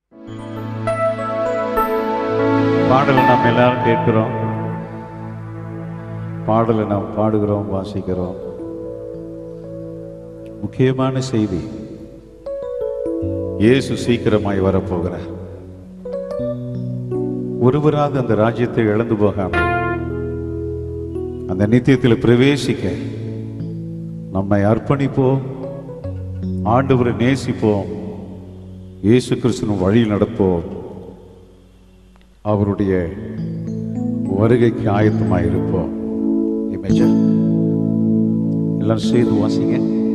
பாடலை நாம் எல்லாரும் கேட்கிறோம் பாடலை நாம் பாடுகிறோம் வாசிக்கிறோம் முக்கியமான செய்தி இயேசு சீக்கிரமாய் வரப்போகிறார் ஒருவராது அந்த ராஜ்யத்தை இழந்து போகாமல் அந்த நித்தியத்தில் பிரவேசிக்க நம்மை அர்ப்பணிப்போம் ஆண்டவரை நேசிப்போம் இயேசு கிறிஸ்துவின் வழி நடப்போம் அவருடைய வருகைக்கு ஆயத்தமாக இருப்போம் இமேஜர் எல்லாம் செய்து வாசிங்க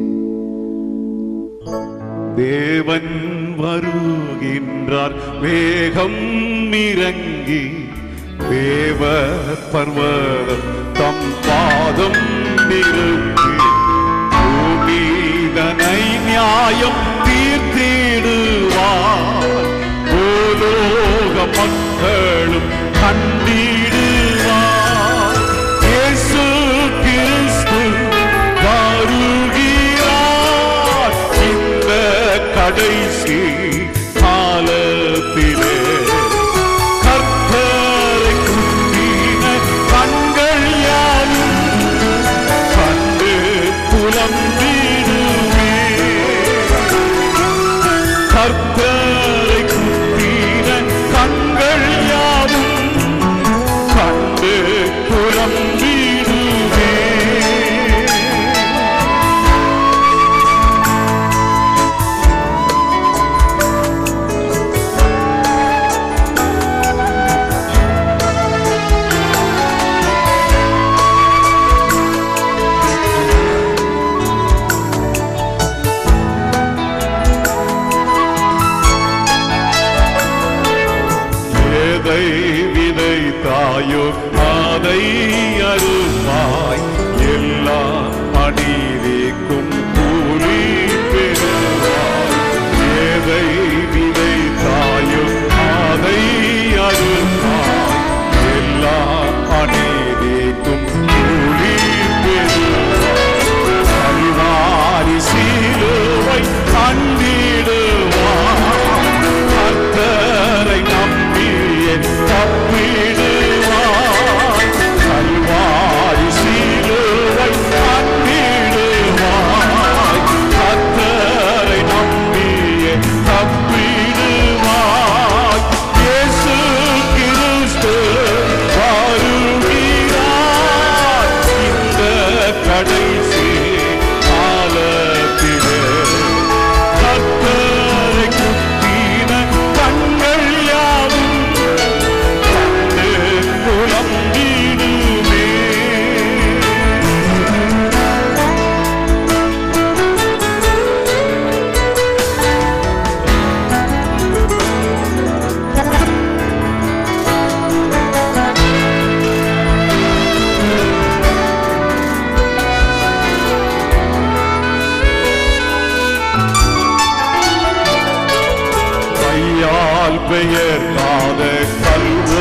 தேவன் வருகின்றார் வேகம் இறங்கி தேவ பர்வதம் தம் பாதம் நிறுத்தி பூமிதனை நியாயம் தீர்த்திடுவார் பூலோக மக்களும் கண்டிடுவார் இயேசு கிறிஸ்து வருகிறார் இந்த கடைசி காலத்திலே கர்த்தரை குத்தின கண்கள் யாவும் கண்டு புலம்பிடுமே கர்த்தரை குத்தின கண்கள் யாவும் கண்டு புலம்பிடுமே எதை விதைத்தாயோ அதை அறுப்பாய் எல்லா அநீதிக்கும் கூலி பெறுவாய் எதை விதைத்தாயோ அதை அறுப்பாய் எல்லா அநீதிக்கும் கூலி பெறுவாய் கல்வாரி சிலுவை கண்டிடுவார் கர்த்தரை நம்பியே தப்பிடுவார் கல்வாரி சிலுவை கண்டிடுவார் கர்த்தரை நம்பியே தப்பிடுவார் இயேசு கிறிஸ்து வருகிறார் இந்த கடைசி காலத்திலே கர்த்தரை குத்தின கண்கள் யாவும் கண்டு புலம்பிடுமே கையால் பெயர்க்காத கல்வ